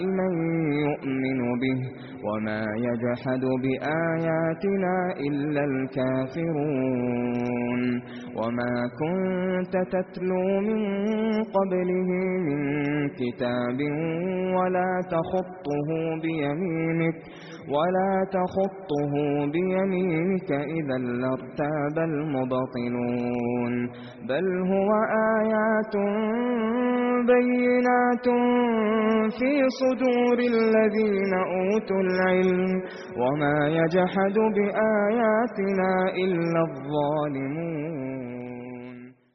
من يؤمن به وما يجحد بآياتنا إلا الكافرون وما كنت تتلو من قبله من كتاب ولا تخطه بيمينك ولا تخطه بيمينك إذا لارتاب المبطلون بل هو آيات بينات في صدور الذين أوتوا العلم وما يجحد بآياتنا إلا الظالمون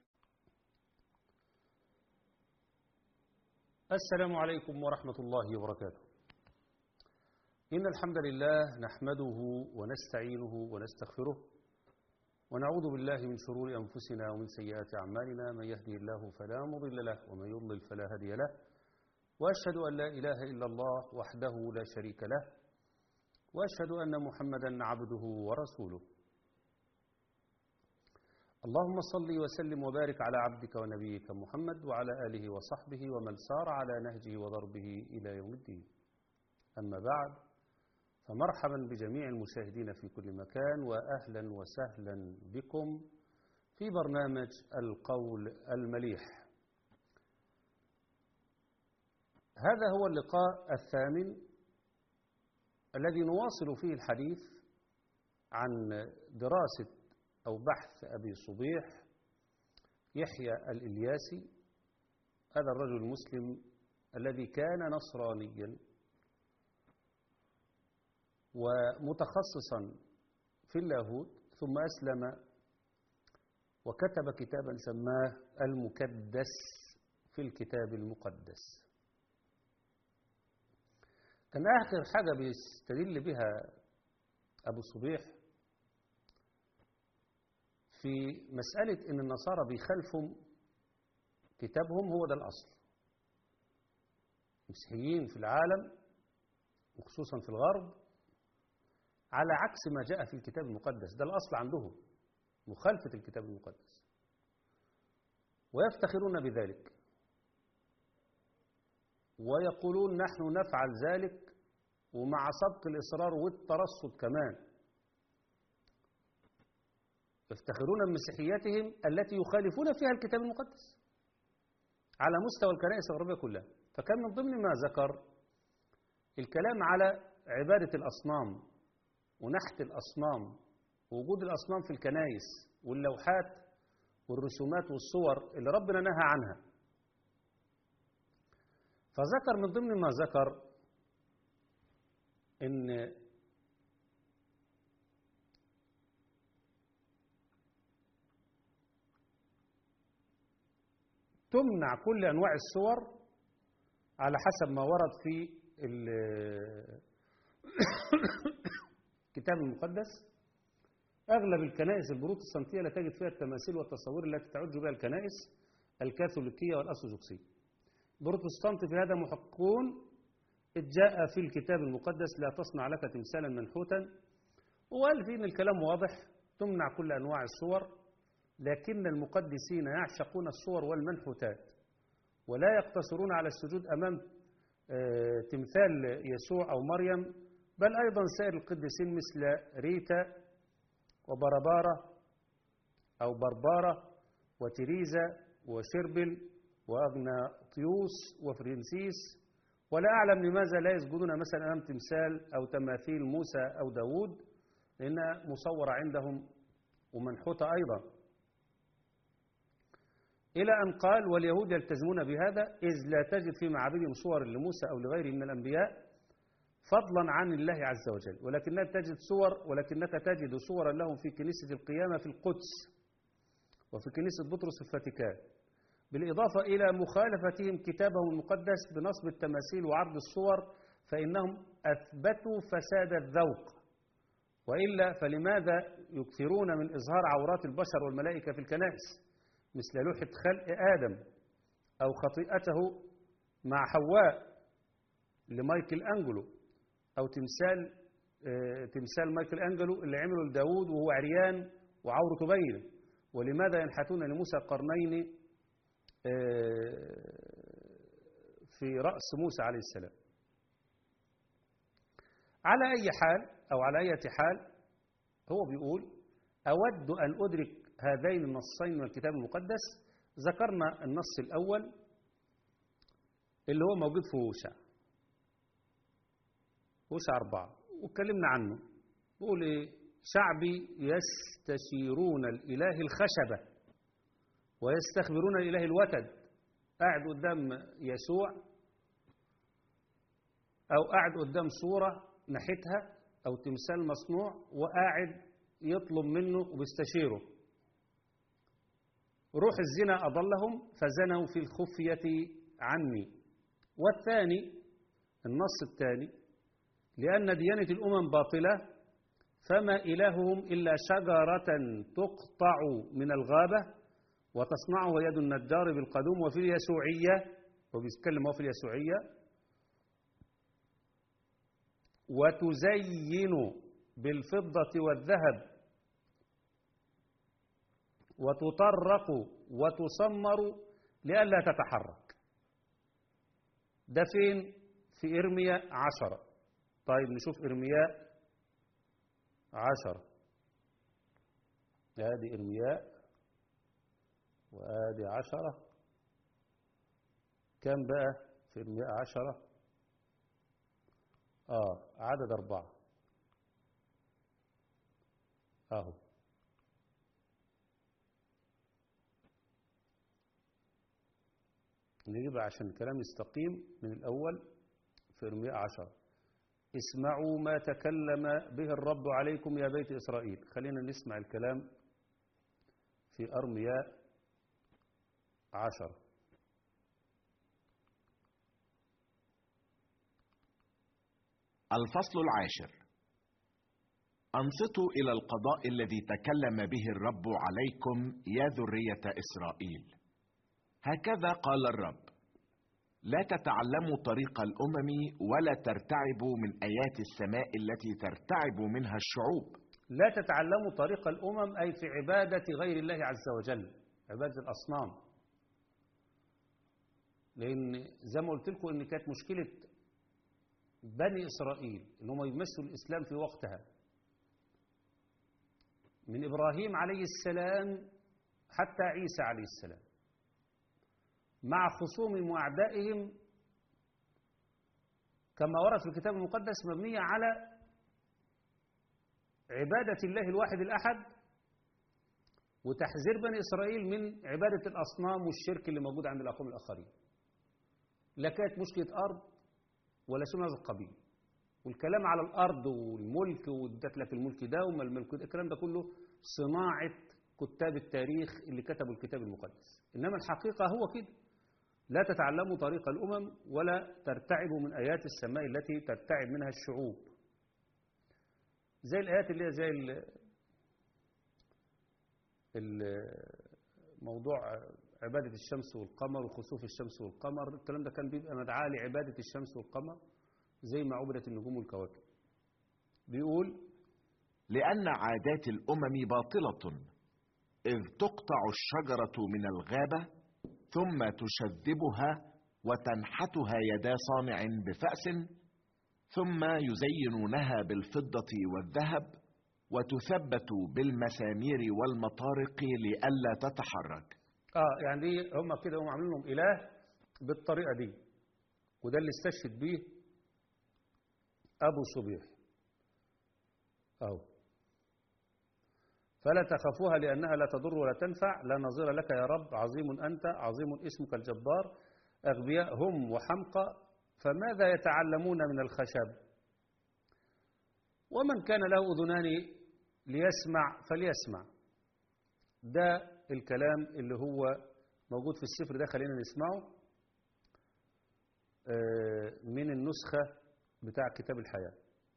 السلام عليكم ورحمة الله وبركاته إن الحمد لله نحمده ونستعينه ونستغفره ونعوذ بالله من شرور أنفسنا ومن سيئات أعمالنا من يهدي الله فلا مضل له ومن يضلل فلا هادي له وأشهد أن لا إله إلا الله وحده لا شريك له وأشهد أن محمدا عبده ورسوله اللهم صل وسلم وبارك على عبدك ونبيك محمد وعلى آله وصحبه ومن سار على نهجه وضربه إلى يوم الدين أما بعد فمرحبا بجميع المشاهدين في كل مكان وأهلا وسهلا بكم في برنامج القول المليح هذا هو اللقاء الثامن الذي نواصل فيه الحديث عن دراسة أو بحث أبي صبيح يحيى الإلياسي هذا الرجل المسلم الذي كان نصرانيا ومتخصصا في اللاهوت ثم أسلم وكتب كتابا سماه المكدس في الكتاب المقدس كان آخر حاجة بيستدل بها أبو صبيح في مسألة إن النصارى بيخالفوا كتابهم هو ده الأصل المسيحيين في العالم وخصوصا في الغرب على عكس ما جاء في الكتاب المقدس ده الأصل عندهم مخالفة الكتاب المقدس ويفتخرون بذلك ويقولون نحن نفعل ذلك ومع سبق الإصرار والترصد كمان يفتخرون بمسيحيتهم التي يخالفون فيها الكتاب المقدس على مستوى الكنائس الغربية كلها فكان من ضمن ما ذكر الكلام على عبادة الأصنام ونحت الأصنام ووجود الأصنام في الكنائس واللوحات والرسومات والصور اللي ربنا نهى عنها فذكر من ضمن ما ذكر ان تمنع كل انواع الصور على حسب ما ورد في الكتاب المقدس اغلب الكنائس البروتستانتيه لا تجد فيها التماثيل والتصاوير التي تعج بها الكنائس الكاثوليكيه والارثوذكسيه بروتستانت في هذا محققون جاء في الكتاب المقدس لا تصنع لك تمثالا منحوتا وقال فيه ان الكلام واضح تمنع كل انواع الصور لكن المقدسين يعشقون الصور والمنحوتات ولا يقتصرون على السجود امام تمثال يسوع او مريم بل ايضا سائر القديسين مثل ريتا وبربارة او بربارة وتريزا وشربل وأغناطيوس وفرنسيس ولا أعلم لماذا لا يسجدون مثلا أمام تمثال أو تماثيل موسى أو داود لأنها مصورة عندهم ومنحوتة أيضا إلى أن قال واليهود يلتزمون بهذا إذ لا تجد في معابدهم صور لموسى أو لغيره من الأنبياء فضلا عن الله عز وجل ولكنك تجد صور ولكنك تجد صورا لهم في كنيسة القيامة في القدس وفي كنيسة بطرس في الفاتيكان بالإضافة إلى مخالفتهم كتابهم المقدس بنصب التماثيل وعرض الصور فإنهم أثبتوا فساد الذوق وإلا فلماذا يكثرون من إظهار عورات البشر والملائكة في الكنائس مثل لوحة خلق آدم أو خطيئته مع حواء لمايكل أنجلو أو تمثال تمثال مايكل أنجلو اللي عمله لداود وهو عريان وعورته باينة ولماذا ينحتون لموسى قرنين في رأس موسى عليه السلام على أي حال أو على أي حال هو بيقول أود أن أدرك هذين النصين من الكتاب المقدس ذكرنا النص الأول اللي هو موجود في هوشع هوشع أربعة واتكلمنا عنه بيقول إيه شعبي يستشيرون الإله الخشبة ويستخبرون الإله الوتد قاعد قدام يسوع أو قاعد قدام صورة ناحيتها أو تمثال مصنوع وقاعد يطلب منه وبيستشيره روح الزنا أضلهم فزنوا في الخفية عني والثاني النص الثاني لأن ديانة الأمم باطلة فما إلههم إلا شجرة تقطع من الغابة وتصنعه يد النجار بالقدوم وفي اليسوعية هو بيتكلم هو في اليسوعية وتزين بالفضة والذهب وتطرق وتسمر لئلا تتحرك ده فين في إرمياء عشرة طيب نشوف إرمياء عشرة ادي إرمياء وادي عشرة كم بقى في إرمياء عشرة اه عدد أربعة اهو نجيب عشان الكلام يستقيم من الأول في إرمياء عشرة اسمعوا ما تكلم به الرب عليكم يا بيت إسرائيل خلينا نسمع الكلام في أرمياء عشرة الفصل العاشر أنصتوا إلى القضاء الذي تكلم به الرب عليكم يا ذرية إسرائيل هكذا قال الرب لا تتعلموا طريق الأمم ولا ترتعبوا من آيات السماء التي ترتعب منها الشعوب لا تتعلموا طريق الأمم أي في عبادة غير الله عز وجل عبادة الأصنام لأن زي ما قلت لكم إن كانت مشكلة بني إسرائيل إن هم يمثلوا الإسلام في وقتها من إبراهيم عليه السلام حتى عيسى عليه السلام مع خصومهم وأعدائهم كما ورد في الكتاب المقدس مبنية على عبادة الله الواحد الأحد وتحذير بني إسرائيل من عبادة الأصنام والشرك اللي موجود عند الأقوام الآخرين لا كانت مشكلة أرض ولا شيء من هذا القبيل والكلام على الأرض والملك وادت لك الملك ده وما الملك ده الكلام ده كله صناعة كتاب التاريخ اللي كتبوا الكتاب المقدس إنما الحقيقة هو كده لا تتعلموا طريق الأمم ولا ترتعبوا من آيات السماء التي ترتعب منها الشعوب زي الآيات اللي هي زي موضوع عبادة الشمس والقمر وخسوف الشمس والقمر الكلام ده كان بيبقى مدعاة لعبادة الشمس والقمر زي ما عبدت النجوم والكواكب بيقول لأن عادات الأمم باطلة إذ تقطع الشجرة من الغابة ثم تشذبها وتنحتها يدا صانع بفأس ثم يزينونها بالفضة والذهب وتثبت بالمسامير والمطارق لئلا تتحرك اه يعني دي هم كده هم عاملين لهم اله بالطريقه دي وده اللي استشهد بيه ابو صبيح اهو فلا تخافوها لانها لا تضر ولا تنفع لا نظير لك يا رب عظيم انت عظيم اسمك الجبار اغبياء هم وحمقى فماذا يتعلمون من الخشب ومن كان له اذنان ليسمع فليسمع ده الكلام اللي هو موجود في السفر ده خلينا نسمعه من النسخة بتاع كتاب الحياة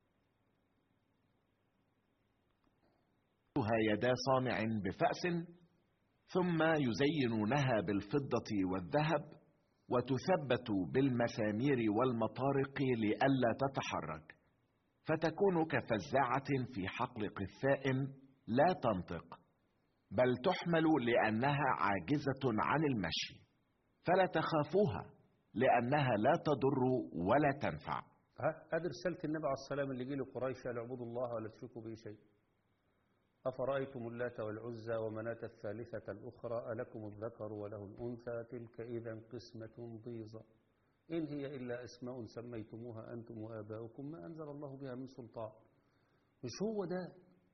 يدا صانع بفأس ثم يزينونها بالفضة والذهب وتثبت بالمسامير والمطارق لئلا تتحرك فتكون كفزاعة في حقل قثاء لا تنطق بل تحمل لأنها عاجزة عن المشي فلا تخافوها لأنها لا تضر ولا تنفع ها ادي رساله النبي عليه السلام اللي جه لقريش قال اعبدوا الله ولا تشركوا به شيء افرايتم اللات والعزى ومناه الثالثه الاخرى الكم الذكر وله الانثى تلك اذا قسمه ضيزى ان هي الا اسماء سميتموها انتم واباؤكم ما انزل الله بها من سلطان مش هو ده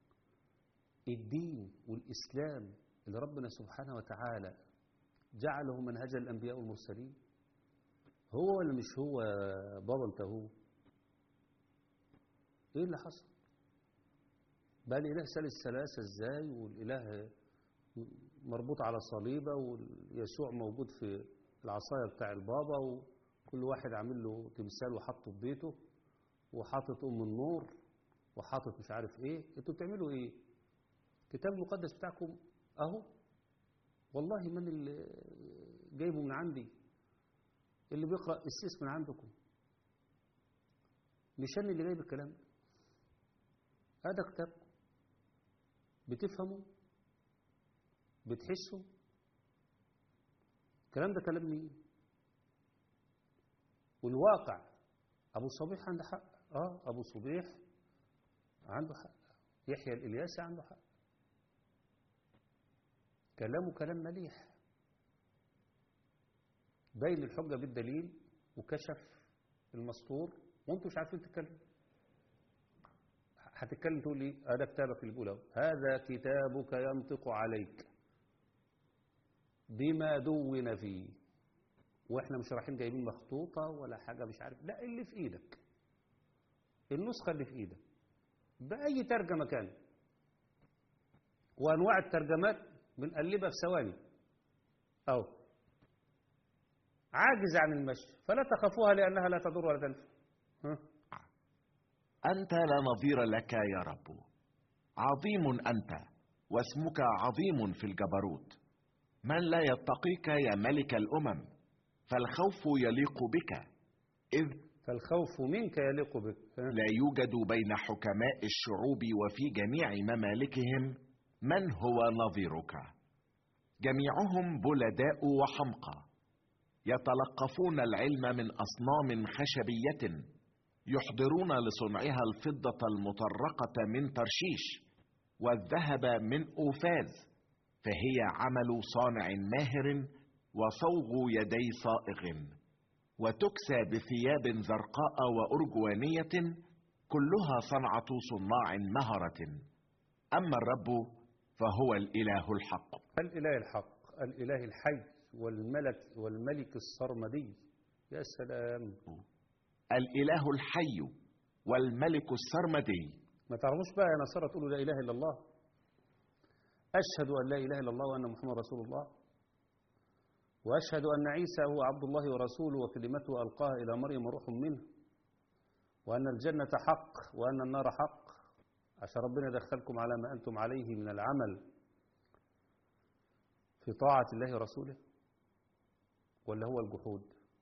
الدين والاسلام اللي ربنا سبحانه وتعالى جعله منهج الانبياء والمرسلين هو ولا مش هو بابا انت هو ايه اللي حصل بقى الاله ثالث ثلاثه ازاي والاله مربوط على صليبه ويسوع موجود في العصايه بتاع البابا وكل واحد عامل له تمثال وحطه في بيته وحاطط ام النور وحاطط مش عارف ايه انتوا بتعملوا ايه الكتاب المقدس بتاعكم اهو والله من اللي جايبه من عندي اللي بيقرأ السيس من عندكم مش انا اللي جايب الكلام ده هذا كتابكم بتفهموا بتحسوا الكلام ده كلام مين والواقع ابو صبيح عنده حق اه ابو صبيح عنده حق يحيى الالياسي عنده حق كلامه كلام مليح باين الحجة بالدليل وكشف المسطور وانتم مش عارفين تتكلموا هتتكلم تقول لي هذا كتابك اللي بيقوله هذا كتابك ينطق عليك بما دون فيه واحنا مش رايحين جايبين مخطوطه ولا حاجه مش عارف لا اللي في ايدك النسخه اللي في ايدك باي ترجمه كان وانواع الترجمات بنقلبها في ثواني اهو عاجز عن المشي فلا تخافوها لانها لا تضر ولا تنفع ها؟ أنت لا نظير لك يا رب عظيم أنت واسمك عظيم في الجبروت من لا يتقيك يا ملك الأمم فالخوف يليق بك إذ فالخوف منك يليق بك ها؟ لا يوجد بين حكماء الشعوب وفي جميع ممالكهم من هو نظيرك جميعهم بلداء وحمقى يتلقفون العلم من أصنام خشبية يحضرون لصنعها الفضة المطرقة من ترشيش والذهب من أوفاز فهي عمل صانع ماهر وصوغ يدي صائغ وتكسى بثياب زرقاء وأرجوانية كلها صنعة صناع مهرة أما الرب فهو الإله الحق الإله الحق الإله الحي والملك والملك السرمدي يا سلام الإله الحي والملك السرمدي ما تعرفوش بقى يا نصارى تقولوا لا إله إلا الله أشهد أن لا إله إلا الله وأن محمد رسول الله وأشهد أن عيسى هو عبد الله ورسوله وكلمته ألقاها إلى مريم روح منه وأن الجنة حق وأن النار حق عشان ربنا يدخلكم على ما أنتم عليه من العمل في طاعة الله ورسوله ولا هو الجحود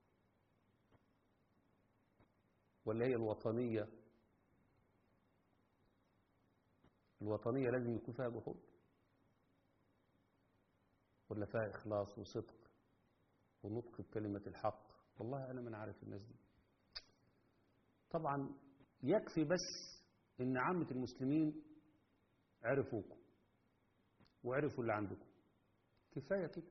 ولا هي الوطنية الوطنية لازم يكون فيها جحود ولا فيها إخلاص وصدق ونطق بكلمة الحق والله أنا من عارف الناس دي طبعا يكفي بس إن عامة المسلمين عرفوكم وعرفوا اللي عندكم كفاية كده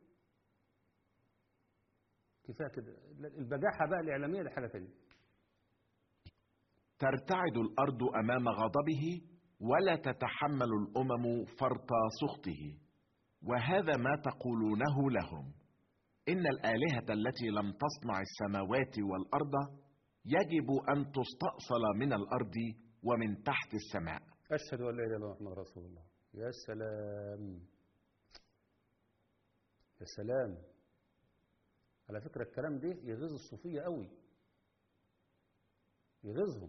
كفاية كده البجاحة بقى الإعلامية دي حاجة تانية ترتعد الأرض أمام غضبه ولا تتحمل الأمم فرط سخطه وهذا ما تقولونه لهم إن الآلهة التي لم تصنع السماوات والأرض يجب أن تستأصل من الأرض ومن تحت السماء أشهد أن لا إله إلا الله محمد رسول الله يا سلام يا سلام على فكرة الكلام ده يغيظ الصوفية قوي يغيظهم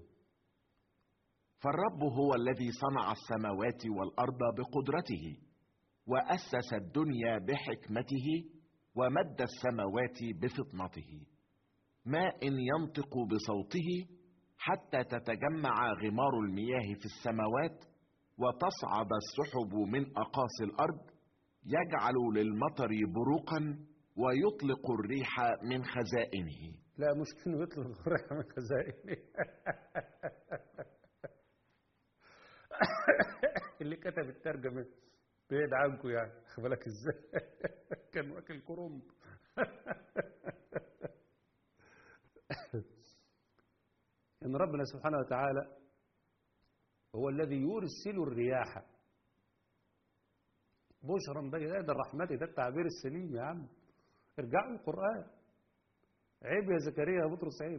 فالرب هو الذي صنع السماوات والأرض بقدرته وأسس الدنيا بحكمته ومد السماوات بفطنته ما إن ينطق بصوته حتى تتجمع غمار المياه في السماوات وتصعد السحب من أقاصي الأرض يجعل للمطر بروقا ويطلق الريح من خزائنه لا مش كانوا يطلق الريح من خزائنه كتب الترجمة بعيد عنكم يعني خد بالك ازاي كان واكل كرنب ان ربنا سبحانه وتعالى هو الذي يرسل الرياح بشرا بين يد الرحمة ده التعبير السليم يا عم ارجعوا القرآن عيب يا زكريا يا بطرس عيب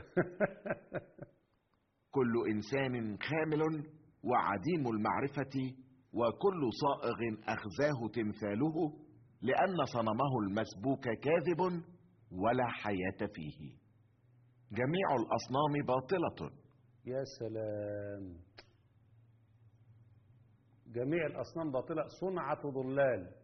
كل إنسان خامل وعديم المعرفة وكل صائغ أخزاه تمثاله لأن صنمه المسبوك كاذب ولا حياة فيه جميع الأصنام باطلة يا سلام جميع الأصنام باطلة صنعة ضلال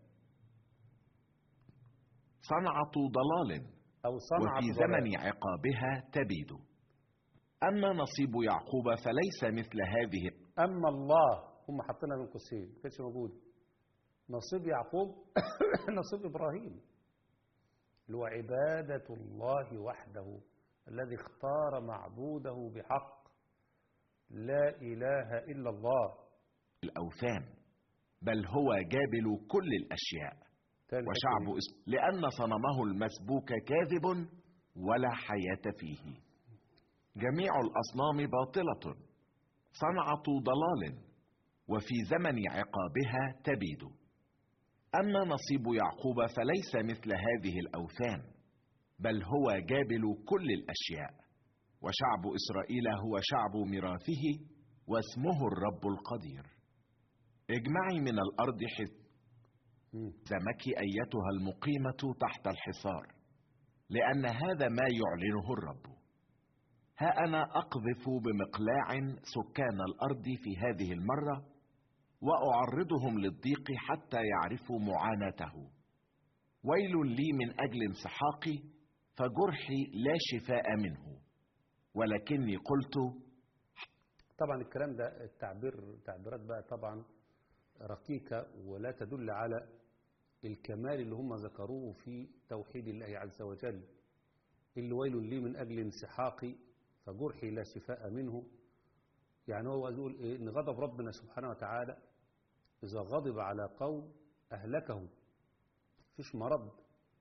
صنعة ضلال أو صنعة وفي ضلال. زمن عقابها تبيد أما نصيب يعقوب فليس مثل هذه أما الله هم حطينا من قوسين ما كانش موجود نصيب يعقوب نصيب إبراهيم اللي هو عبادة الله وحده الذي اختار معبوده بحق لا إله إلا الله الأوثان بل هو جابل كل الأشياء تاني وشعب حتة دي. اسم لأن صنمه المسبوك كاذب ولا حياة فيه جميع الأصنام باطلة صنعة ضلال وفي زمن عقابها تبيد أما نصيب يعقوب فليس مثل هذه الأوثان بل هو جابل كل الأشياء وشعب إسرائيل هو شعب ميراثه واسمه الرب القدير اجمعي من الأرض حث مم. زمك أيتها المقيمة تحت الحصار لأن هذا ما يعلنه الرب ها أنا أقذف بمقلاع سكان الأرض في هذه المرة وأعرضهم للضيق حتى يعرفوا معاناته ويل لي من أجل انسحاقي فجرحي لا شفاء منه ولكني قلت طبعا الكلام ده التعبير تعبيرات بقى طبعا رقيقة ولا تدل على الكمال اللي هم ذكروه في توحيد الله عز وجل اللي ويل لي من أجل انسحاقي فجرحي لا شفاء منه يعني هو يقول إيه إن غضب ربنا سبحانه وتعالى إذا غضب على قوم أهلكهم فيش مرض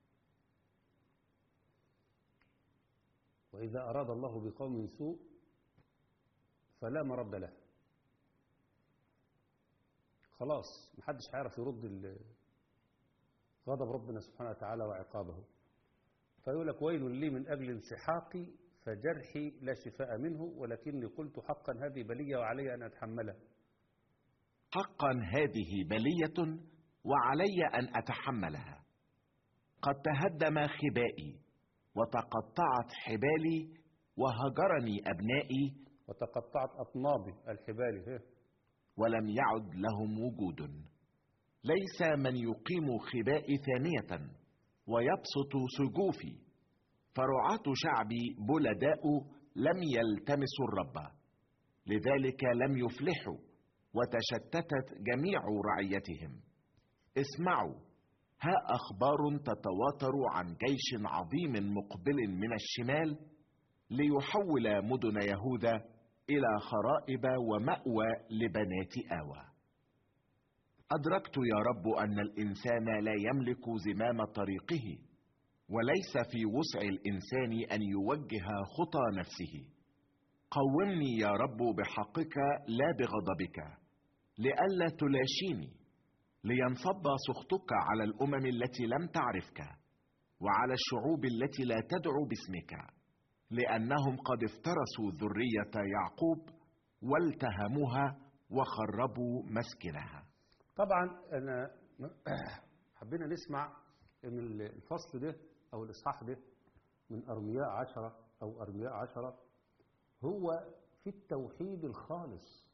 وإذا أراد الله بقوم سوء فلا مرد له خلاص محدش هيعرف يرد ال- غضب ربنا سبحانه وتعالى وعقابه فيقول لك ويل لي من أجل انسحاقي فجرحي لا شفاء منه ولكني قلت حقا هذه بلية وعلي أن أتحملها حقا هذه بلية وعلي أن أتحملها قد تهدم خبائي وتقطعت حبالي وهجرني أبنائي وتقطعت أطنابي الحبال هي. ولم يعد لهم وجود ليس من يقيم خبائي ثانية ويبسط سجوفي فرعاة شعبي بلداء لم يلتمسوا الرب لذلك لم يفلحوا وتشتتت جميع رعيتهم اسمعوا ها أخبار تتواتر عن جيش عظيم مقبل من الشمال ليحول مدن يهوذا إلى خرائب ومأوى لبنات آوى أدركت يا رب أن الإنسان لا يملك زمام طريقه وليس في وسع الإنسان أن يوجه خطى نفسه قومني يا رب بحقك لا بغضبك لئلا تلاشيني لينصب سخطك على الأمم التي لم تعرفك وعلى الشعوب التي لا تدعو باسمك لأنهم قد افترسوا ذرية يعقوب والتهموها وخربوا مسكنها طبعا أنا حبينا نسمع ان الفصل ده او الاصحاح ده من ارمياء عشرة او ارمياء عشرة هو في التوحيد الخالص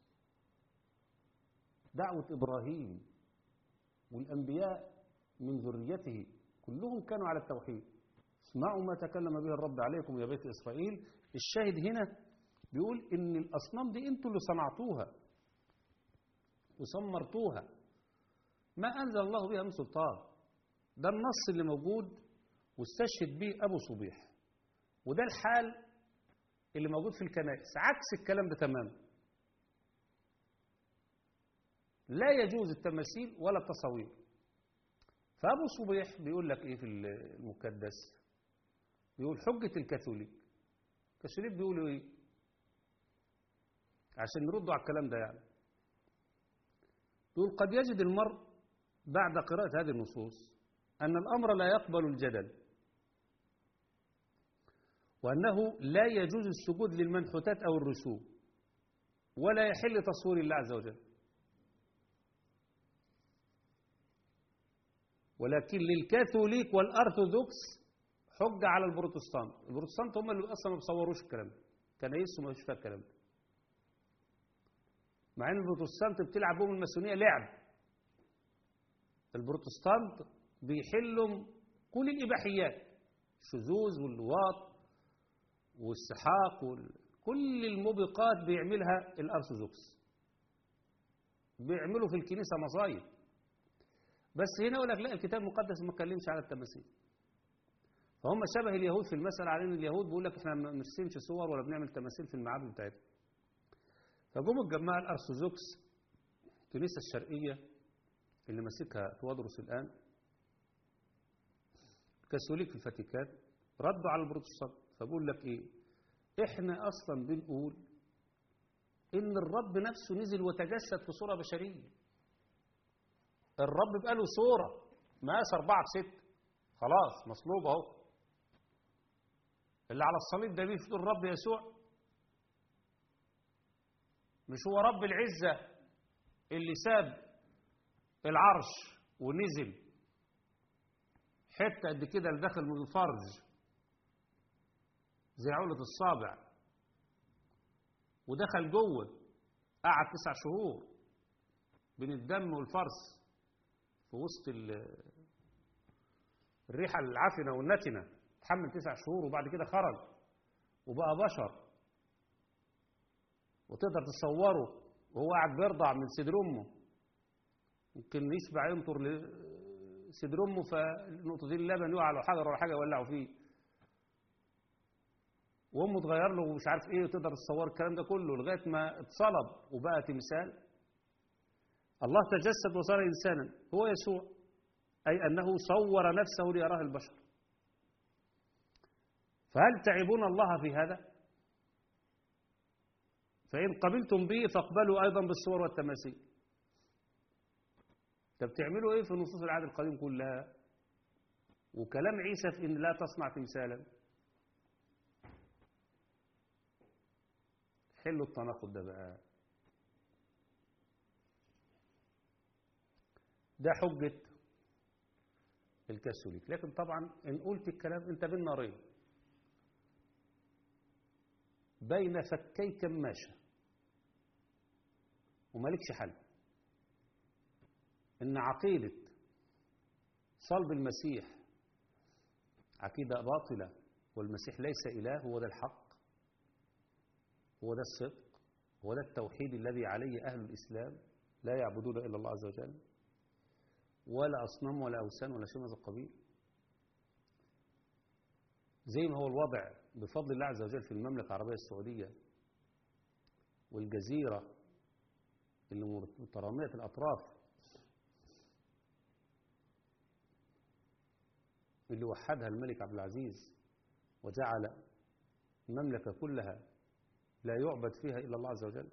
دعوة ابراهيم والانبياء من ذريته كلهم كانوا على التوحيد اسمعوا ما تكلم به الرب عليكم يا بيت اسرائيل الشاهد هنا بيقول ان الاصنام دي انتوا اللي صنعتوها وسمرتوها ما انزل الله بها من سلطان ده النص اللي موجود واستشهد به أبو صبيح وده الحال اللي موجود في الكنائس عكس الكلام ده تماما لا يجوز التماثيل ولا التصاوير فأبو صبيح بيقول لك إيه في المكدس بيقول حجة الكاثوليك الكاثوليك بيقولوا إيه عشان نردوا على الكلام ده يعني يقول قد يجد المرء بعد قراءة هذه النصوص أن الأمر لا يقبل الجدل وأنه لا يجوز السجود للمنحوتات أو الرسوم ولا يحل تصوير الله عز وجل ولكن للكاثوليك والأرثوذكس حجة على البروتستانت البروتستانت هم اللي أصلا ما بيصوروش الكلام ده كنايسهم ما فيش فيها الكلام ده مع ان البروتستانت بتلعب بهم الماسونيه لعب البروتستانت بيحلوا كل الاباحيات الشذوذ واللواط والسحاق وال... كل الموبقات بيعملها الارثوذكس بيعملوا في الكنيسه مصايب بس هنا يقول لك لا الكتاب المقدس ما اتكلمش على التماثيل فهم شبه اليهود في المسألة على ان اليهود بيقول لك احنا ما بنرسمش صور ولا بنعمل تماثيل في المعابد بتاعتنا فجم الجماعة الأرثوذكس الكنيسة الشرقية اللي ماسكها توادرس الآن الكاثوليك في الفاتيكان ردوا على البروتستانت فبقول لك إيه إحنا أصلا بنقول إن الرب نفسه نزل وتجسد في صورة بشرية الرب بقى له صورة مقاس أربعة بستة خلاص مصلوب أهو اللي على الصليب ده بيه الرب يسوع مش هو رب العزة اللي ساب العرش ونزل حتة قد كده اللي دخل من الفرج زي عولة الصابع ودخل جوه قعد تسع شهور بين الدم والفرس في وسط الريحة العفنة والنتنة تحمل تسع شهور وبعد كده خرج وبقى بشر وتقدر تصوره وهو قاعد بيرضع من صدر امه يمكن يشبع ينطر صدر امه فنقطتين اللبن يقع على حجر ولا حاجه يولعوا فيه وامه تغير له ومش عارف ايه وتقدر تصور الكلام ده كله لغايه ما اتصلب وبقى تمثال الله تجسد وصار انسانا هو يسوع اي انه صور نفسه ليراه البشر فهل تعبون الله في هذا فإن قبلتم به فاقبلوا أيضا بالصور والتماثيل طب تعملوا إيه في نصوص العهد القديم كلها وكلام عيسى في إن لا تصنع تمثالا حلوا التناقض ده بقى ده حجة الكاثوليك لكن طبعا إن قلت الكلام أنت بين نارين بين فكي كماشة ومالكش حل إن عقيدة صلب المسيح عقيدة باطلة والمسيح ليس إله هو ده الحق هو ده الصدق هو ده التوحيد الذي عليه أهل الإسلام لا يعبدون إلا الله عز وجل ولا أصنام ولا أوثان ولا شيء من هذا القبيل زي ما هو الوضع بفضل الله عز وجل في المملكة العربية السعودية والجزيرة اللي مترامية الأطراف اللي وحدها الملك عبد العزيز وجعل المملكة كلها لا يعبد فيها إلا الله عز وجل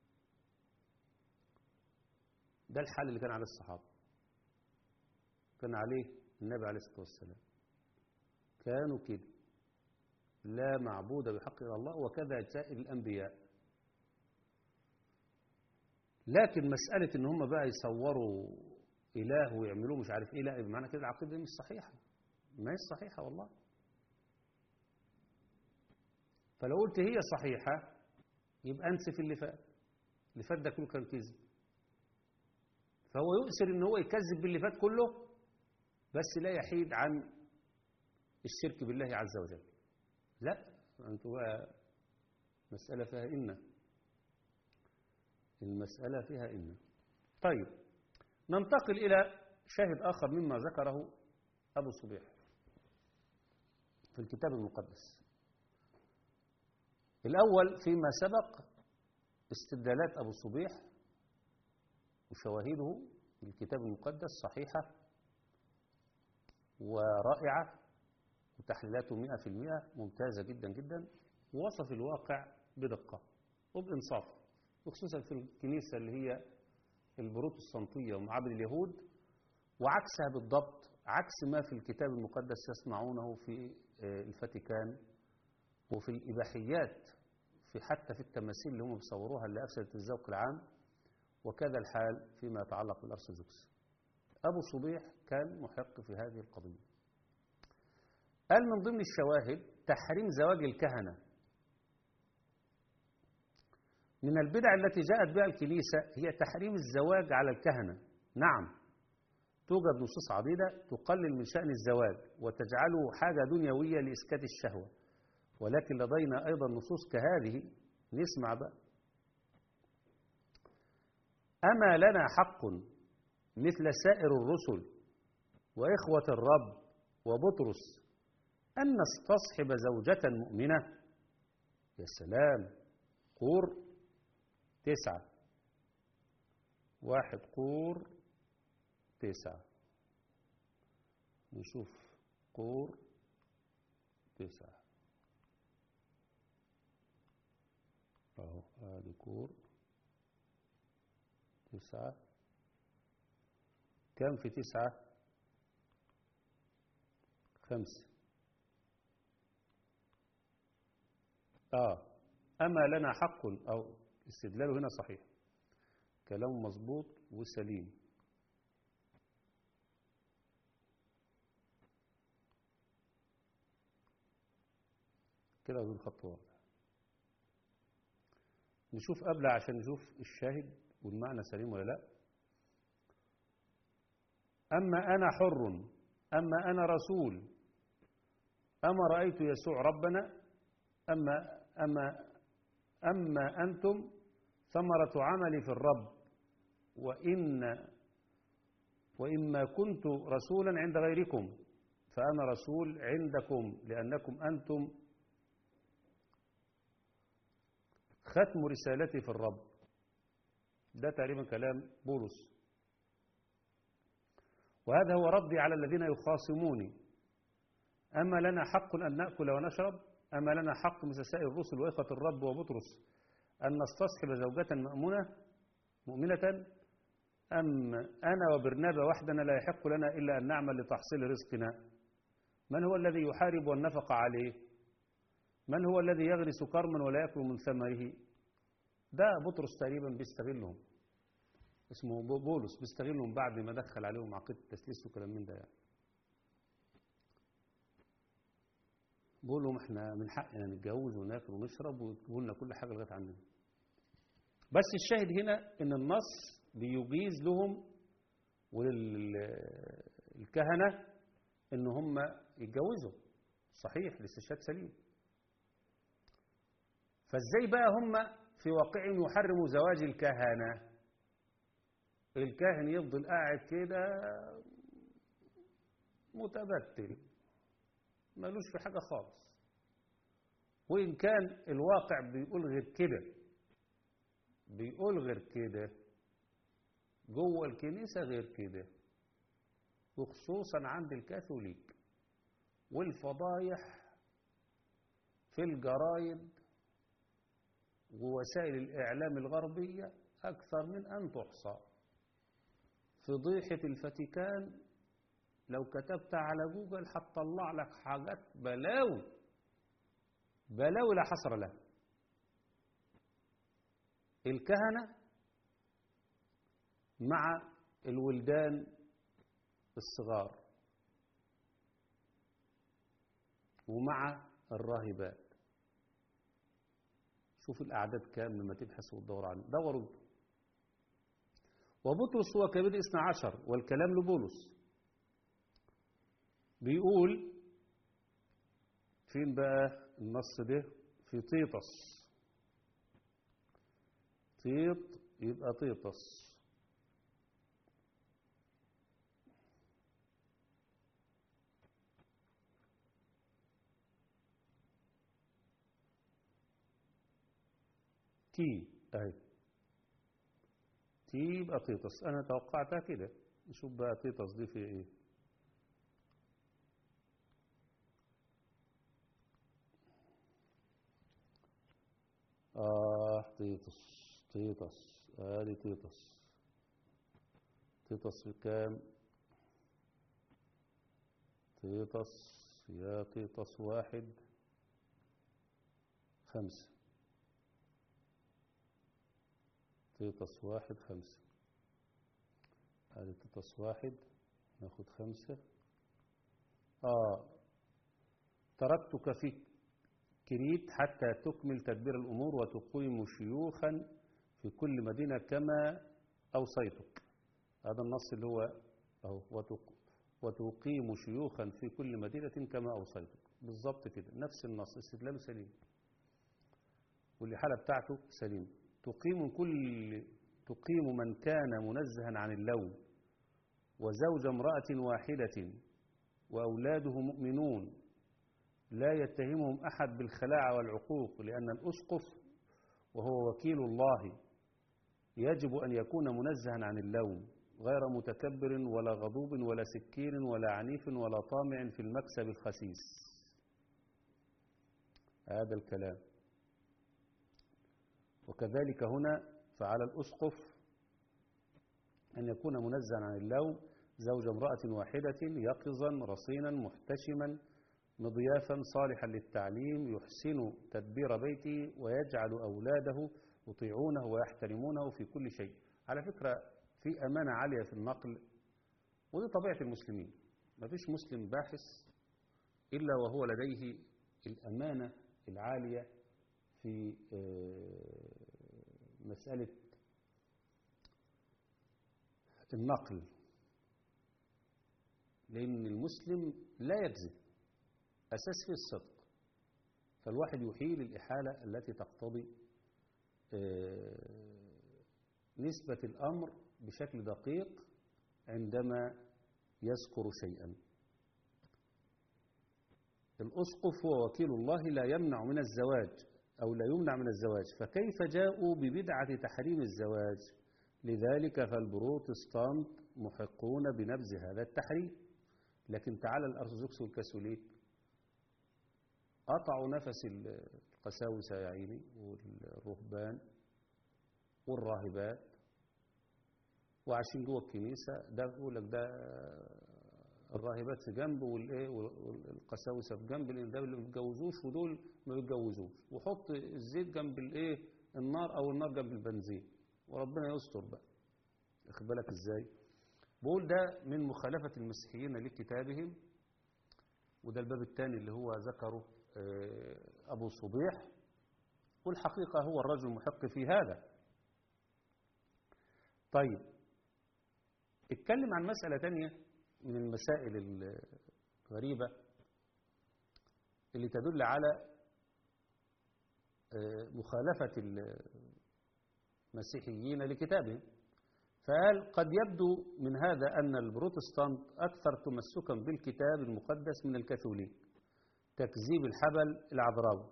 ده الحال اللي كان عليه الصحابة كان عليه النبي عليه الصلاة والسلام كانوا كده لا معبود بحق إلا الله وكذا سائر الأنبياء لكن مسألة إن هم بقى يصوروا إله ويعملوه مش عارف إيه لا بمعنى كده العقيدة مش صحيحة ما هي صحيحة والله فلو قلت هي صحيحة يبقى انسف اللي فات اللي فات ده كله كان كذب فهو يؤسر ان هو يكذب باللي فات كله بس لا يحيد عن الشرك بالله عز وجل لا انتوا بقى مسألة فيها إن المسألة فيها إن طيب ننتقل إلى شاهد آخر مما ذكره أبو صبيح في الكتاب المقدس الأول فيما سبق استدلالات أبو صبيح وشواهده في الكتاب المقدس صحيحة ورائعة وتحليلاته مئة في المئة ممتازة جدا جدا ووصف الواقع بدقة وبإنصاف وخصوصا في الكنيسة اللي هي البروتستانتية ومعابد اليهود وعكسها بالضبط عكس ما في الكتاب المقدس يصنعونه في الفاتيكان وفي الإباحيات في حتى في التماثيل اللي هم بيصوروها اللي أفسدت الذوق العام وكذا الحال فيما يتعلق بالأرثوذكس أبو صبيح كان محق في هذه القضية قال من ضمن الشواهد تحريم زواج الكهنة من البدع التي جاءت بها الكنيسة هي تحريم الزواج على الكهنة نعم توجد نصوص عديدة تقلل من شأن الزواج وتجعله حاجة دنيوية لإسكات الشهوة ولكن لدينا أيضا نصوص كهذه نسمع بقى أما لنا حق مثل سائر الرسل وإخوة الرب وبطرس أن نستصحب زوجة مؤمنة يا سلام قور تسعة واحد قور تسعة نشوف قور تسعة اهو ادي كور تسعة كم في تسعة خمسة اه اما لنا حق او استدلاله هنا صحيح كلام مظبوط وسليم كده اظن خط واضح نشوف قبل عشان نشوف الشاهد والمعنى سليم ولا لا أما أنا حر أما أنا رسول أما رأيت يسوع ربنا أما أما أما أنتم ثمرة عملي في الرب وإن وإما كنت رسولا عند غيركم فأنا رسول عندكم لأنكم أنتم ختم رسالتي في الرب ده تقريبا كلام بولس وهذا هو ردي على الذين يخاصموني أما لنا حق أن نأكل ونشرب أما لنا حق مثل سائر الرسل وإخوة الرب وبطرس أن نستصحب زوجة مأمونة مؤمنة أم أنا وبرنابا وحدنا لا يحق لنا إلا أن نعمل لتحصيل رزقنا من هو الذي يحارب والنفق عليه من هو الذي يغرس كرما ولا يأكل من ثمره ده بطرس تقريبا بيستغلهم اسمه بولس بيستغلهم بعد ما دخل عليهم عقيدة التسليس وكلام من ده يعني بقول لهم احنا من حقنا نتجوز وناكل ونشرب ويجيبوا لنا كل حاجه لغايه عندنا بس الشاهد هنا ان النص بيجيز لهم وللكهنه ان هم يتجوزوا صحيح الاستشهاد سليم فازاي بقى هم في واقعهم يحرموا زواج الكهنه الكاهن يفضل قاعد كده متبتل ملوش في حاجة خالص وإن كان الواقع بيقول غير كده بيقول غير كده جوه الكنيسة غير كده وخصوصا عند الكاثوليك والفضايح في الجرايد ووسائل الإعلام الغربية أكثر من أن تحصى فضيحة الفاتيكان لو كتبت على جوجل هتطلع لك حاجات بلاوي بلاوي لا حصر لها الكهنة مع الولدان الصغار ومع الراهبات شوف الأعداد كام لما تبحث وتدور عنه دوروا وبطرس هو كبير اثنى عشر والكلام لبولس بيقول فين بقى النص ده في طيطس طيط يبقى طيطس تي اهي تي يبقى تيطس أنا توقعتها كده نشوف بقى تيطس دي في إيه آه تيطس تيطس آدي تيطس تيطس بكام تيطس يا تيطس واحد خمسة تيطس واحد خمسة هذه تيطس واحد ناخد خمسة آه تركتك في كريت حتى تكمل تدبير الأمور وتقيم شيوخا في كل مدينة كما أوصيتك هذا النص اللي هو أهو وتق- وتقيم شيوخا في كل مدينة كما أوصيتك بالضبط كده نفس النص استدلال سليم والإحالة بتاعته سليم تقيم كل تقيم من كان منزها عن اللوم وزوج امرأة واحدة وأولاده مؤمنون لا يتهمهم أحد بالخلاع والعقوق لأن الأسقف وهو وكيل الله يجب أن يكون منزها عن اللوم غير متكبر ولا غضوب ولا سكين ولا عنيف ولا طامع في المكسب الخسيس هذا الكلام وكذلك هنا فعلى الأسقف أن يكون منزها عن اللوم زوج امرأة واحدة يقظا رصينا محتشما مضيافا صالحا للتعليم يحسن تدبير بيته ويجعل أولاده يطيعونه ويحترمونه في كل شيء على فكرة في أمانة عالية في النقل ودي طبيعة المسلمين ما فيش مسلم باحث إلا وهو لديه الأمانة العالية في آه، مسألة النقل لأن المسلم لا يكذب أساس فيه الصدق فالواحد يحيل الإحالة التي تقتضي آه، نسبة الأمر بشكل دقيق عندما يذكر شيئا الأسقف هو وكيل الله لا يمنع من الزواج أو لا يمنع من الزواج فكيف جاءوا ببدعة تحريم الزواج لذلك فالبروتستانت محقون بنبذ هذا التحريم لكن تعالى الأرثوذكس والكاثوليك قطعوا نفس القساوسة يا عيني والرهبان والراهبات وعايشين جوه الكنيسة ده يقول لك ده الراهبات في جنب والايه والقساوسة في جنب لان ده اللي ما بيتجوزوش ودول ما بيتجوزوش وحط الزيت جنب الايه النار او النار جنب البنزين وربنا يستر بقى واخد بالك ازاي بقول ده من مخالفة المسيحيين لكتابهم وده الباب الثاني اللي هو ذكره آه، أبو صبيح والحقيقة هو الرجل المحق في هذا طيب اتكلم عن مسألة تانية من المسائل الغريبة اللي تدل على آه، مخالفة المسيحيين لكتابهم فقال قد يبدو من هذا أن البروتستانت أكثر تمسكا بالكتاب المقدس من الكاثوليك تكذيب الحبل العذراوي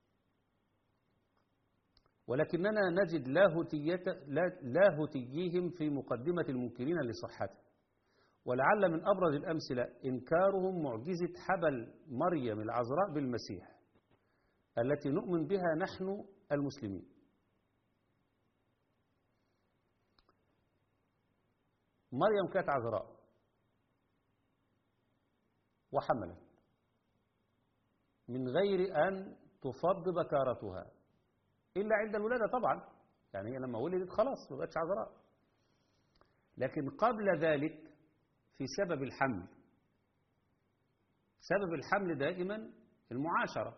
ولكننا نجد لاهوتية لا- لاهوتيهم في مقدمة المنكرين لصحته ولعل من أبرز الأمثلة إنكارهم معجزة حبل مريم العذراء بالمسيح التي نؤمن بها نحن المسلمين مريم كانت عذراء وحملت من غير أن تفض بكارتها إلا عند الولادة طبعا يعني هي لما ولدت خلاص ما بقتش عذراء لكن قبل ذلك في سبب الحمل سبب الحمل دائما المعاشرة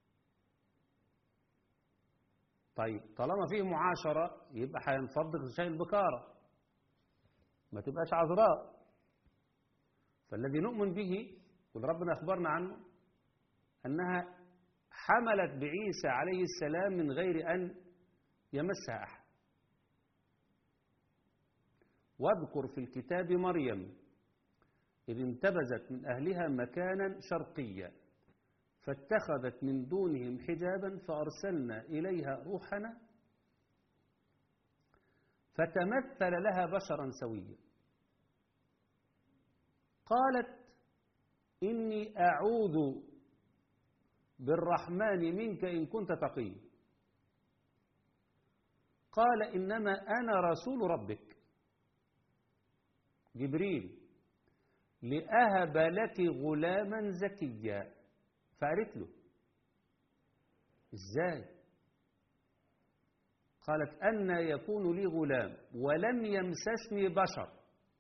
طيب طالما فيه معاشرة يبقى هينفض شيء البكارة ما تبقاش عذراء فالذي نؤمن به واللي ربنا أخبرنا عنه أنها حملت بعيسى عليه السلام من غير أن يمسها أحد واذكر في الكتاب مريم إذ انتبذت من أهلها مكانا شرقيا فاتخذت من دونهم حجابا فأرسلنا إليها روحنا فتمثل لها بشرا سويا قالت إني أعوذ بالرحمن منك إن كنت تقي قال إنما أنا رسول ربك جبريل لأهب لك غلاما زكيا فقالت له إزاي قالت أن يكون لي غلام ولم يمسسني بشر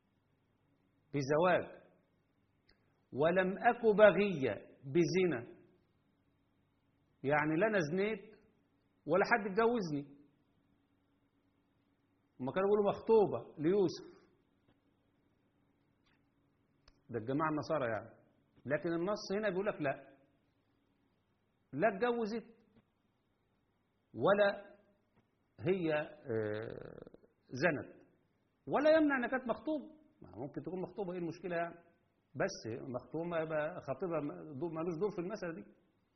بزواج ولم أك بغية بزنا يعني لا أنا زنيت ولا حد اتجوزني هما كانوا بيقولوا مخطوبة ليوسف ده الجماعة النصارى يعني لكن النص هنا بيقول لك لا لا اتجوزت ولا هي آه، زنت ولا يمنع انها كانت مخطوبه ما ممكن تكون مخطوبه ايه المشكله يعني بس مخطوبه ما يبقى خطيبها ملوش دور في المساله دي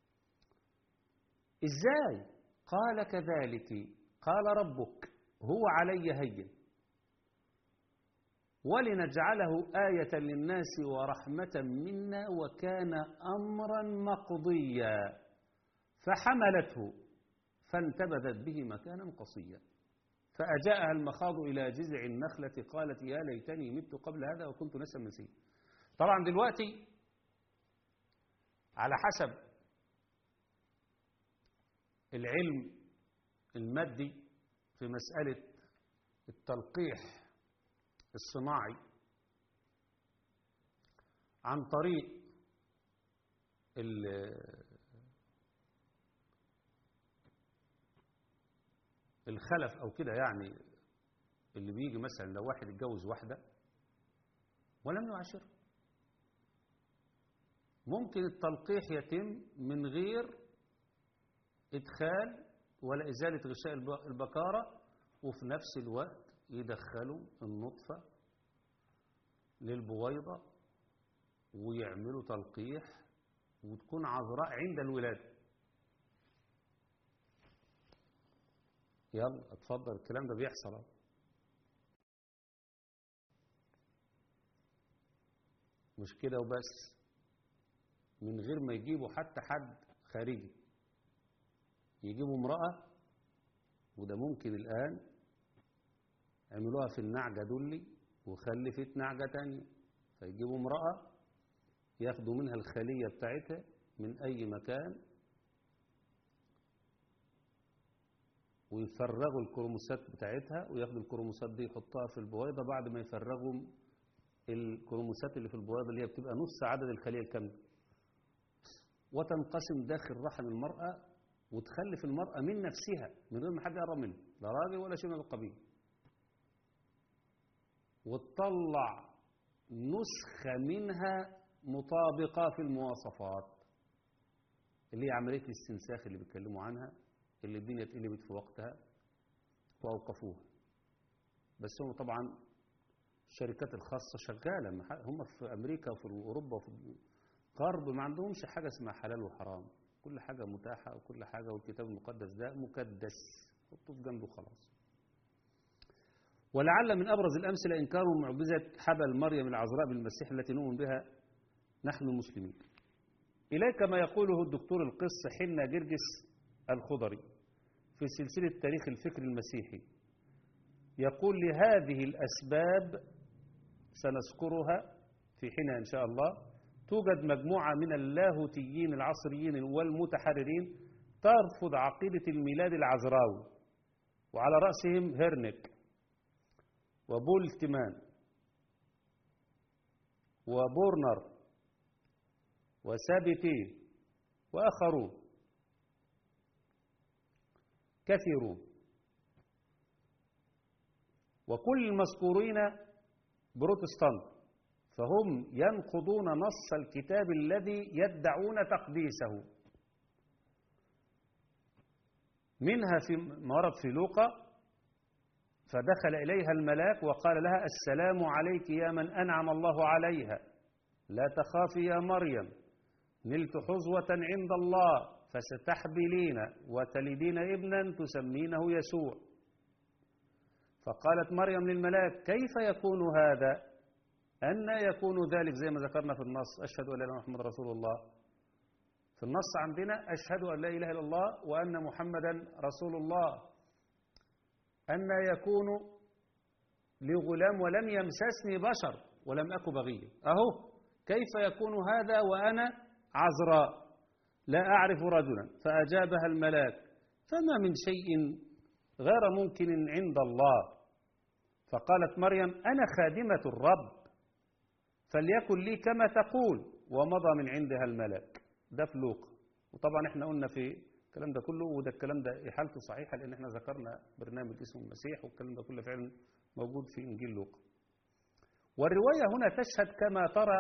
ازاي قال كذلك قال ربك هو علي هين ولنجعله آية للناس ورحمة منا وكان أمرا مقضيا فحملته فانتبذت به مكانا قصيا فأجاءها المخاض إلى جذع النخلة قالت يا ليتني مت قبل هذا وكنت نسا منسيا طبعا دلوقتي على حسب العلم المادي في مسألة التلقيح الصناعي عن طريق ال- الخلف او كده يعني اللي بيجي مثلا لو واحد اتجوز واحدة ولم يعاشرها ممكن التلقيح يتم من غير ادخال ولا ازالة غشاء الب- البكارة وفي نفس الوقت يدخلوا النطفة للبويضة ويعملوا تلقيح وتكون عذراء عند الولادة يلا اتفضل الكلام ده بيحصل اهو. مش كده وبس من غير ما يجيبوا حتى حد خارجي يجيبوا امرأة وده ممكن الآن عملوها في النعجة دولي وخلفت نعجة تانية فيجيبوا امرأة ياخدوا منها الخلية بتاعتها من أي مكان ويفرغوا الكروموسات بتاعتها وياخدوا الكروموسات دي يحطها في البويضة بعد ما يفرغوا الكروموسات اللي في البويضة اللي هي بتبقى نص عدد الخلية الكاملة وتنقسم داخل رحم المرأة وتخلف المرأة من نفسها من غير ما حد يقرب منها لا راجل ولا شيء من القبيل وتطلع نسخة منها مطابقة في المواصفات اللي هي عملية الاستنساخ اللي بيتكلموا عنها اللي الدنيا اتقلبت في وقتها وأوقفوها بس هم طبعا الشركات الخاصة شغالة ما ح- هم في أمريكا وفي أوروبا وفي الغرب ما عندهمش حاجة اسمها حلال وحرام كل حاجة متاحة وكل حاجة والكتاب المقدس ده مكدس حطوه في جنبه خلاص ولعل من أبرز الأمثلة إنكار معجزة حبل مريم العذراء بالمسيح التي نؤمن بها نحن المسلمين إليك ما يقوله الدكتور القس حنا جرجس الخضري في سلسلة تاريخ الفكر المسيحي يقول لهذه الأسباب سنذكرها في حينها إن شاء الله توجد مجموعة من اللاهوتيين العصريين والمتحررين ترفض عقيدة الميلاد العذراوي وعلى رأسهم هيرنك وبولتمان وبورنر وسابتين وآخرون كثيرون وكل المذكورين بروتستانت فهم ينقضون نص الكتاب الذي يدعون تقديسه منها في ما ورد في لوقا فدخل إليها الملاك وقال لها السلام عليك يا من أنعم الله عليها لا تخافي يا مريم نلت حظوة عند الله فستحبلين وتلدين ابنا تسمينه يسوع فقالت مريم للملاك كيف يكون هذا أن يكون ذلك زي ما ذكرنا في النص أشهد أن لا إله إلا محمد رسول الله في النص عندنا أشهد أن لا إله إلا الله وأن محمدا رسول الله أن يكون لغلام ولم يمسسني بشر ولم أك بغيا أهو كيف يكون هذا وأنا عذراء لا أعرف رجلا فأجابها الملاك فما من شيء غير ممكن عند الله فقالت مريم أنا خادمة الرب فليكن لي كما تقول ومضى من عندها الملاك ده في لوقا وطبعا احنا قلنا في الكلام ده كله وده الكلام ده حالته صحيحة لأن احنا ذكرنا برنامج اسمه المسيح والكلام ده كله فعلا موجود في إنجيل لوقا والرواية هنا تشهد كما ترى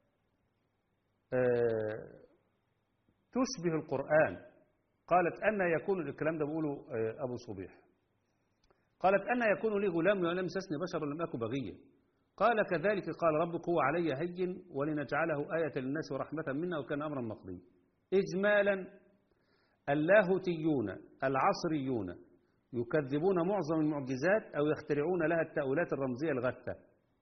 آه تشبه القرآن قالت أن يكون الكلام ده بيقوله آه أبو صبيح قالت أن يكون لي غلام ولم يمسسني بشر ولم أكن بغيا قال كذلك قال ربك هو علي هين ولنجعله آية للناس ورحمة منا وكان أمرا مقضيا إجمالا اللاهوتيون العصريون يكذبون معظم المعجزات أو يخترعون لها التأويلات الرمزية الغثة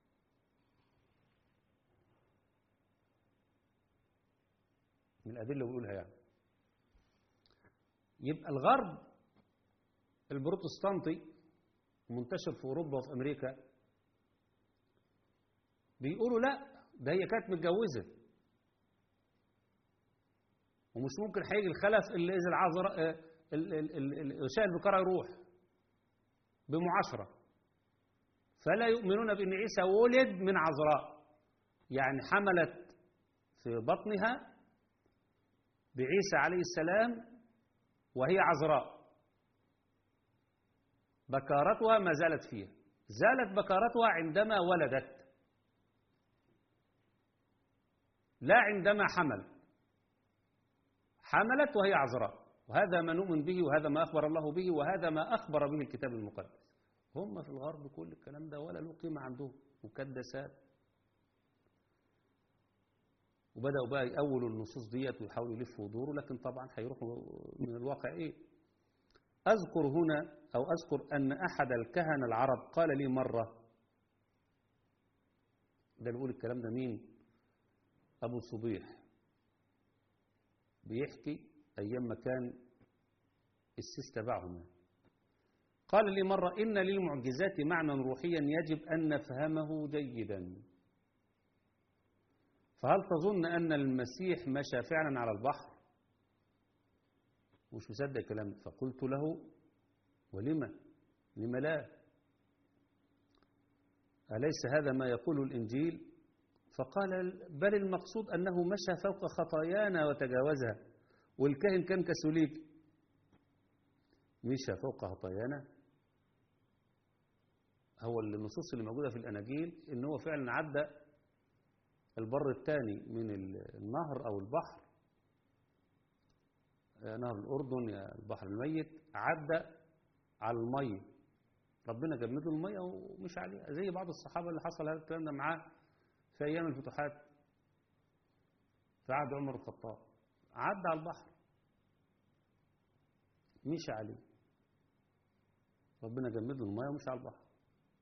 من الأدلة اللي بيقولها يعني يبقى الغرب البروتستانتي منتشر في أوروبا وفي أمريكا بيقولوا لا ده هي كانت متجوزة ومش ممكن هيجي الخلف اللي إذا العذراء غشاء البكارة يروح بمعاشرة فلا يؤمنون بأن عيسى ولد من عذراء يعني حملت في بطنها بعيسى عليه السلام وهي عذراء بكارتها ما زالت فيها زالت بكارتها عندما ولدت لا عندما حمل حملت وهي عذراء وهذا ما نؤمن به وهذا ما أخبر الله به وهذا ما أخبر به الكتاب المقدس هم في الغرب كل الكلام ده ولا له قيمة عندهم مكدسات وبدأوا بقى يأولوا النصوص ديت ويحاولوا يلفوا دوره لكن طبعا هيروحوا من الواقع إيه أذكر هنا أو أذكر أن أحد الكهنة العرب قال لي مرة ده نقول الكلام ده مين أبو صبيح بيحكي أيام ما كان السيس تبعهم قال لي مرة إن للمعجزات معنى روحيا يجب أن نفهمه جيدا فهل تظن أن المسيح مشى فعلا على البحر مش مصدق الكلام فقلت له ولما لما لا أليس هذا ما يقول الإنجيل فقال بل المقصود أنه مشى فوق خطايانا وتجاوزها والكاهن كان كاثوليك مشى فوق خطايانا هو النصوص اللي موجودة في الأناجيل إن هو فعلا عدى البر الثاني من النهر أو البحر نهر الأردن يا البحر الميت عدى على المية ربنا جمد له المية ومش عليها زي بعض الصحابة اللي حصل هذا الكلام ده معاه في أيام الفتوحات في عهد عمر الخطاب عدى على البحر مشى عليه ربنا جمد له المية ومشى على البحر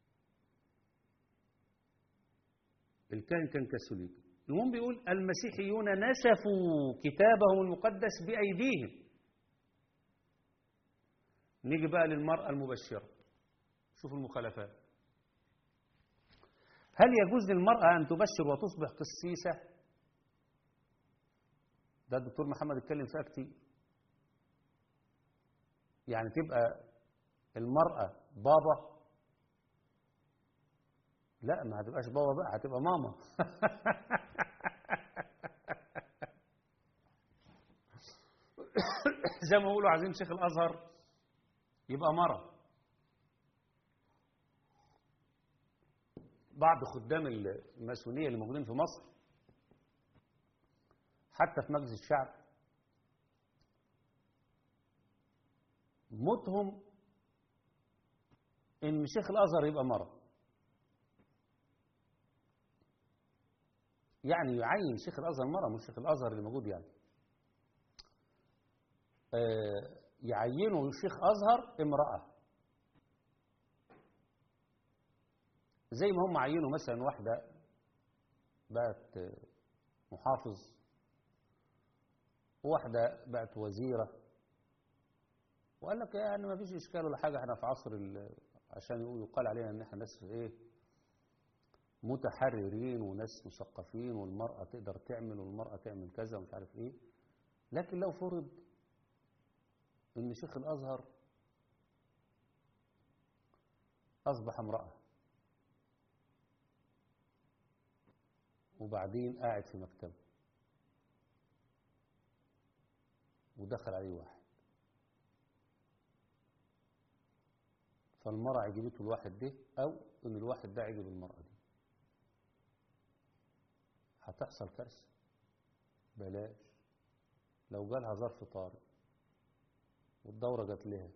الكاهن كان كاثوليك المهم بيقول المسيحيون نسفوا كتابهم المقدس بأيديهم نيجي بقى للمرأة المبشرة شوف المخالفات هل يجوز للمرأة أن تبشر وتصبح قسيسة ده الدكتور محمد اتكلم فيها كتير يعني تبقى المرأة بابا لا ما هتبقاش بابا بقى هتبقى ماما زي ما بيقولوا عايزين شيخ الازهر يبقى مرة بعض خدام الماسونية اللي موجودين في مصر حتى في مجلس الشعب موتهم ان شيخ الازهر يبقى مرة يعني يعين شيخ الازهر مرة مش شيخ الازهر اللي موجود يعني آه يعينوا شيخ ازهر امرأة زي ما هم عينوا مثلا واحدة بقت محافظ وواحدة بقت وزيرة وقال لك يعني ما فيش إشكال ولا حاجة احنا في عصر ال- عشان يقال علينا ان احنا ناس ايه متحررين وناس مثقفين والمرأة تقدر تعمل والمرأة تعمل كذا ومش عارف ايه لكن لو فرض ان شيخ الازهر اصبح امرأة وبعدين قاعد في مكتبه ودخل عليه واحد فالمرأة عجبته الواحد ده أو إن الواحد ده عجب المرأة دي هتحصل كارثة بلاش لو جالها ظرف طارئ والدورة جات لها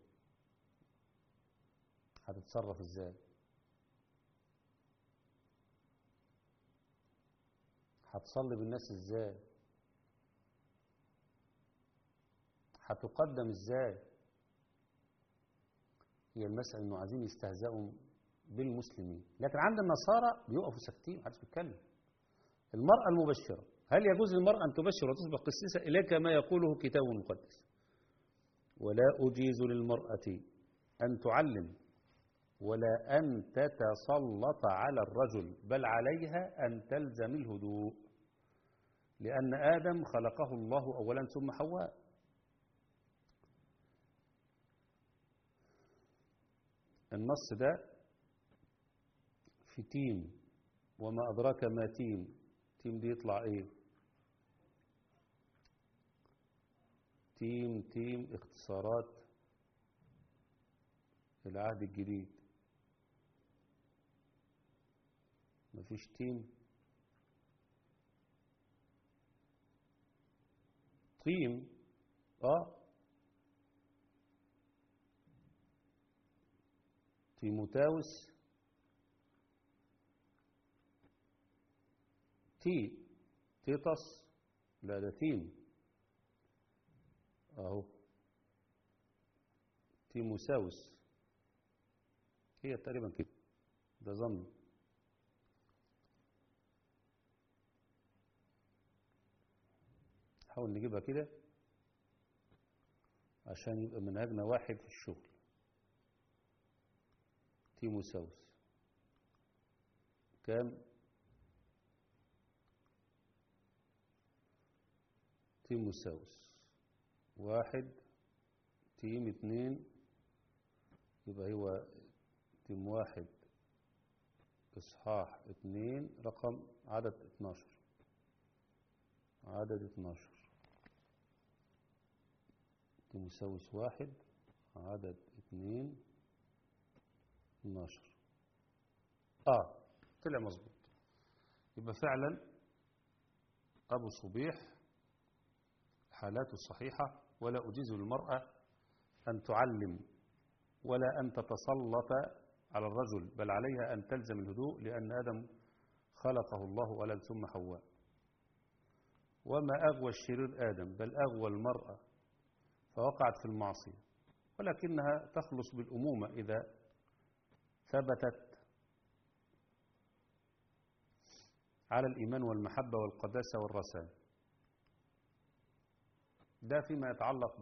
هتتصرف ازاي هتصلي بالناس ازاي هتقدم ازاي هي المسألة انه عايزين يستهزئوا بالمسلمين لكن عند النصارى بيقفوا ساكتين محدش بيتكلم المرأة المبشرة هل يجوز للمرأة أن تبشر وتصبح قسيسة إليك ما يقوله كتاب مقدس ولا أجيز للمرأة أن تعلم ولا أن تتسلط على الرجل بل عليها أن تلزم الهدوء لأن آدم خلقه الله أولا ثم حواء النص ده في تيم وما أدراك ما تيم تيم دي يطلع ايه تيم تيم اختصارات العهد الجديد مفيش تيم تيم اه تيموتاوس تي تيتس لا ده تيم اهو تيموساوس هي تقريبا كده ده ظن نحاول نجيبها كده عشان يبقى منهجنا واحد في الشغل تيموساوس كام تيموساوس واحد تيم اتنين يبقى هو تيم واحد إصحاح اتنين رقم عدد اتناشر عدد اتناشر تيموساوس واحد عدد اتنين اتناشر اه طلع مظبوط يبقى فعلا أبو صبيح حالاته الصحيحة ولا أجيز للمرأة أن تعلم ولا أن تتسلط على الرجل بل عليها أن تلزم الهدوء لأن آدم خلقه الله ولد ثم حواء وما أغوى الشرير آدم بل أغوى المرأة فوقعت في المعصية ولكنها تخلص بالأمومة إذا ثبتت على الإيمان والمحبة والقداسة والرسالة ده فيما يتعلق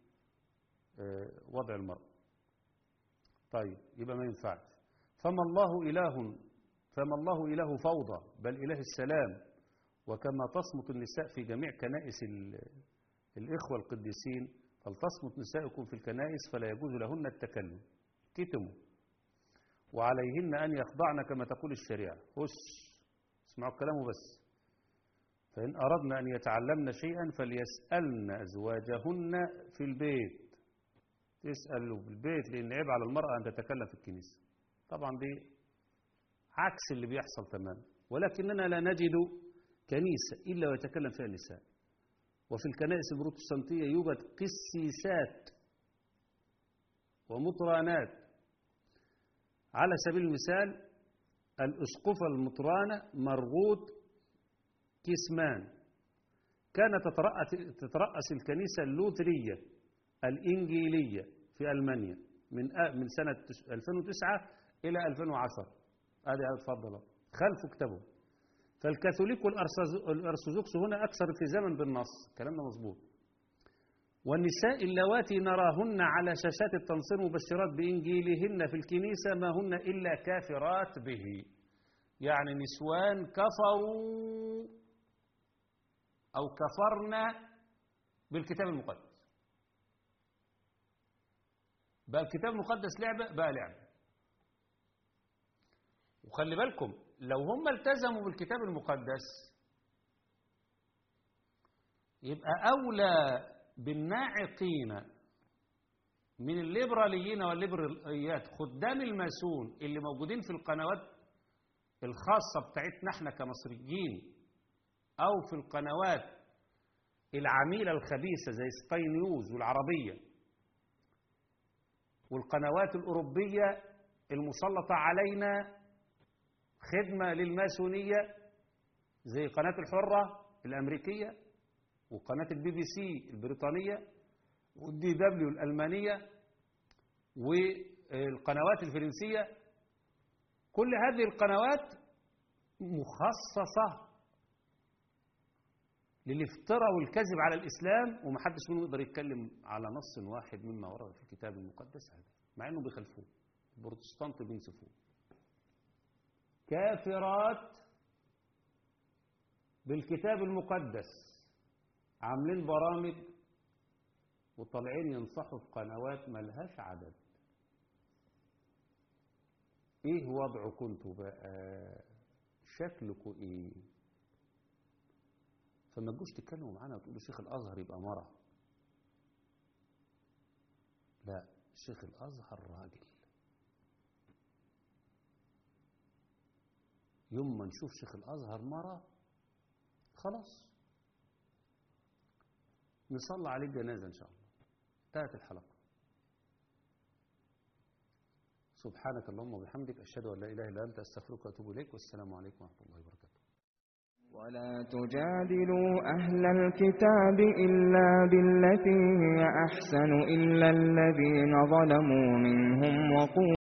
بوضع المرء طيب يبقى ما ينفعش فما الله إله فما الله إله فوضى بل إله السلام وكما تصمت النساء في جميع كنائس الإخوة القديسين فلتصمت نسائكم في الكنائس فلا يجوز لهن التكلم كتموا وعليهن أن يخضعن كما تقول الشريعة هس اسمعوا كلامه بس فإن أردنا أن يتعلمن شيئا فليسألن أزواجهن في البيت تسألوا في البيت لأن عيب على المرأة أن تتكلم في الكنيسة طبعا دي عكس اللي بيحصل تماما ولكننا لا نجد كنيسة إلا ويتكلم فيها النساء وفي الكنائس البروتستانتية يوجد قسيسات ومطرانات على سبيل المثال الأسقفة المطرانة مرغوط كيسمان كانت تترأس الكنيسة اللوثرية الإنجيلية في ألمانيا من من سنة 2009 إلى 2010 ادي اتفضل أهو. خلفوا كتابهم فالكاثوليك والأرثوذ- والارثوذكس هنا اكثر التزاما بالنص كلامنا مظبوط والنساء اللواتي نراهن على شاشات التنصير مبشرات بإنجيلهن في الكنيسة ما هن إلا كافرات به يعني نسوان كفروا أو كفرنا بالكتاب المقدس بقى الكتاب المقدس لعبة بقى لعبة وخلي بالكم لو هم التزموا بالكتاب المقدس يبقى أولى بالناعقين من الليبراليين والليبراليات خدام الماسون اللي موجودين في القنوات الخاصة بتاعتنا احنا كمصريين أو في القنوات العميلة الخبيثة زي سكاي نيوز والعربية والقنوات الأوروبية المسلطة علينا خدمة للماسونية زي قناة الحرة الأمريكية وقناة البي بي سي البريطانية والدي دبليو الألمانية والقنوات الفرنسية كل هذه القنوات مخصصة للافتراء والكذب على الإسلام ومحدش منهم يقدر يتكلم على نص واحد مما ورد في الكتاب المقدس هذا مع انه بيخالفوه البروتستانت بينسفوه كافرات بالكتاب المقدس عاملين برامج وطالعين ينصحوا في قنوات ملهاش عدد ايه وضعكم انتوا بقى شكلكم ايه فما تجوش تتكلموا معانا وتقولوا شيخ الازهر يبقى مرة لا شيخ الازهر راجل يوم ما نشوف شيخ الازهر مرة خلاص نصلي عليه الجنازة ان شاء الله انتهت الحلقة سبحانك اللهم وبحمدك أشهد أن لا إله إلا أنت أستغفرك وأتوب إليك والسلام عليكم ورحمة الله وبركاته ولا تجادلوا أهل الكتاب إلا بالتي هي أحسن إلا الذين ظلموا منهم وقولوا